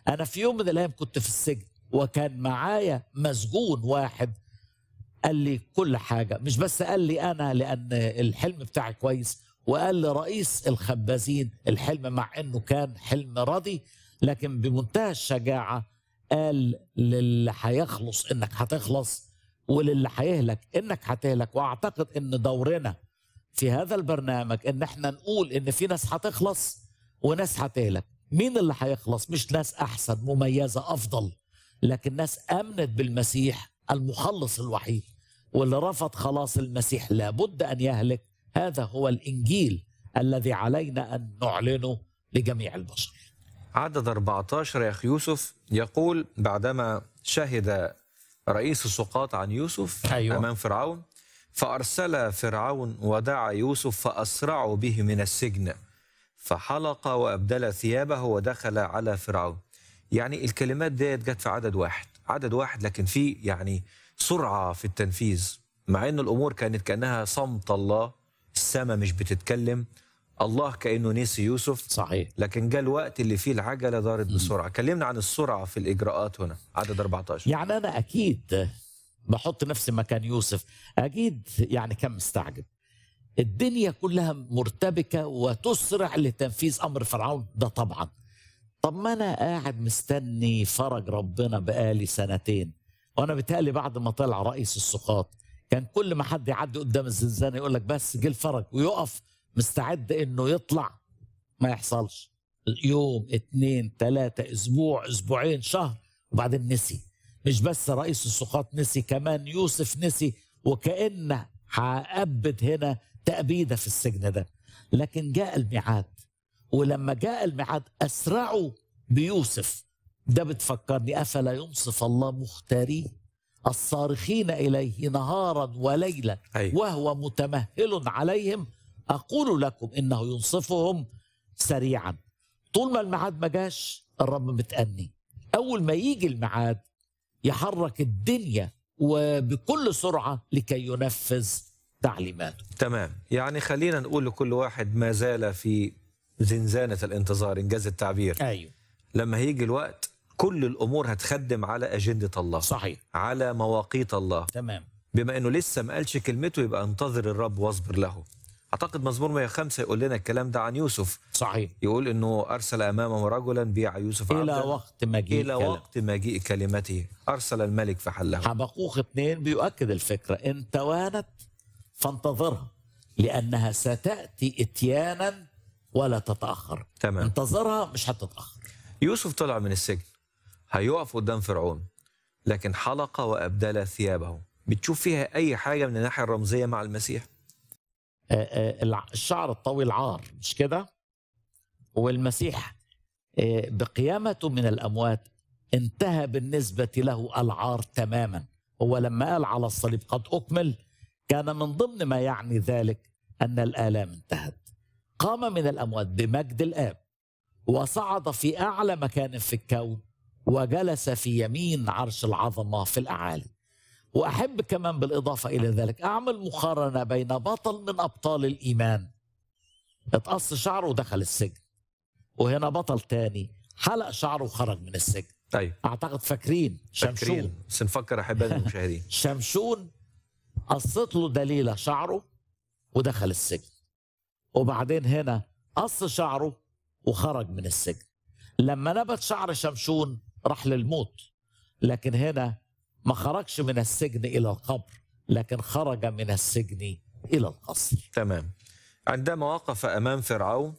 انا في يوم من الايام كنت في السجن وكان معايا مسجون واحد قال لي كل حاجه مش بس قال لي انا لان الحلم بتاعي كويس وقال لي رئيس الخبازين الحلم مع انه كان حلم راضي لكن بمنتهى الشجاعه قال للي هيخلص انك هتخلص وللي هيهلك انك هتهلك واعتقد ان دورنا في هذا البرنامج ان احنا نقول ان في ناس هتخلص وناس هتهلك مين اللي هيخلص مش ناس احسن مميزه افضل لكن ناس امنت بالمسيح المخلص الوحيد واللي رفض خلاص المسيح لابد ان يهلك هذا هو الانجيل الذي علينا ان نعلنه لجميع البشر عدد 14 يا أخي يوسف يقول بعدما شهد رئيس السقاط عن يوسف أيوة. أمام فرعون فأرسل فرعون ودعا يوسف فأسرعوا به من السجن فحلق وأبدل ثيابه ودخل على فرعون يعني الكلمات ديت جت في عدد واحد عدد واحد لكن في يعني سرعة في التنفيذ مع أن الأمور كانت كأنها صمت الله السماء مش بتتكلم الله كأنه نسي يوسف صحيح لكن جاء الوقت اللي فيه العجلة دارت بسرعة كلمنا عن السرعة في الإجراءات هنا عدد 14 يعني انا اكيد بحط نفسي مكان يوسف اكيد يعني كان مستعجب الدنيا كلها مرتبكه وتسرع لتنفيذ امر فرعون ده طبعا طب ما انا قاعد مستني فرج ربنا بقالي سنتين وانا بيتهيألي بعد ما طلع رئيس السقاط كان كل ما حد يعدي قدام الزنزانه يقول لك بس جه الفرج ويقف مستعد انه يطلع ما يحصلش يوم اتنين تلاتة اسبوع اسبوعين شهر وبعدين نسي مش بس رئيس السقاط نسي كمان يوسف نسي وكأنه هأبد هنا تأبيدة في السجن ده لكن جاء الميعاد ولما جاء الميعاد أسرعوا بيوسف ده بتفكرني أفلا ينصف الله مختاريه الصارخين إليه نهارا وليلا أيوة. وهو متمهل عليهم أقول لكم إنه ينصفهم سريعا طول ما الميعاد ما جاش الرب متأني أول ما يجي الميعاد يحرك الدنيا وبكل سرعة لكي ينفذ تعليماته تمام يعني خلينا نقول لكل واحد ما زال في زنزانة الانتظار إنجاز التعبير أيوه لما هيجي الوقت كل الأمور هتخدم على أجندة الله صحيح على مواقيت الله تمام بما انه لسه ما قالش كلمته يبقى انتظر الرب واصبر له اعتقد مزمور 105 يقول لنا الكلام ده عن يوسف صحيح يقول انه ارسل امامه رجلا بيع يوسف إلى عبدا وقت مجيء الى كلام. وقت مجيء كلمته ارسل الملك فحله حبقوق اتنين بيؤكد الفكرة إن توانت فانتظرها لأنها ستأتي إتيانا ولا تتأخر تمام انتظرها مش هتتأخر يوسف طلع من السجن هيقف قدام فرعون لكن حلق وابدل ثيابه بتشوف فيها اي حاجه من الناحيه الرمزيه مع المسيح آه، آه، الع- الشعر الطويل عار مش كده والمسيح آه، بقيامته من الأموات انتهى بالنسبة له العار تماما هو لما قال على الصليب قد أكمل كان من ضمن ما يعني ذلك أن الآلام انتهت قام من الأموات بمجد الآب وصعد في أعلى مكان في الكون وجلس في يمين عرش العظمة في الأعالي وأحب كمان بالإضافة إلى ذلك أعمل مقارنة بين بطل من أبطال الإيمان اتقص شعره ودخل السجن وهنا بطل تاني حلق شعره وخرج من السجن ايوه أعتقد فاكرين شمشون فاكرين بس نفكر احبائنا المشاهدين شمشون قصت له دليلة شعره ودخل السجن وبعدين هنا قص شعره وخرج من السجن لما نبت شعر شمشون راح للموت لكن هنا ما خرجش من السجن إلى القبر لكن خرج من السجن إلى القصر تمام عندما وقف امام فرعون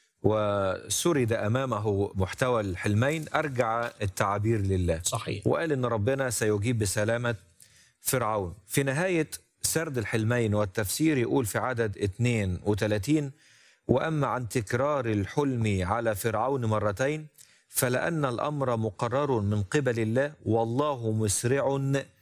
وسرد امامه محتوى الحلمين ارجع التعابير لله صحيح وقال ان ربنا سيجيب بسلامه فرعون في نهايه سرد الحلمين والتفسير يقول في عدد 32 واما عن تكرار الحلم على فرعون مرتين فلان الامر مقرر من قبل الله والله مسرع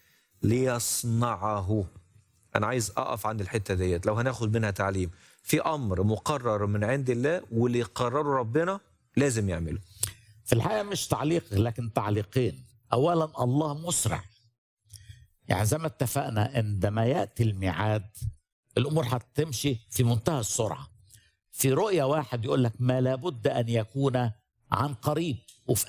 ليصنعه انا عايز اقف عند الحته ديت لو هناخد منها تعليم في امر مقرر من عند الله واللي يقرره ربنا لازم يعمله في الحقيقة مش تعليق لكن تعليقين أولا الله مسرع يعني زي ما اتفقنا عندما يأتي الميعاد الأمور هتمشي في منتهى السرعة في رؤية واحد يقول لك ما لابد أن يكون عن قريب وفي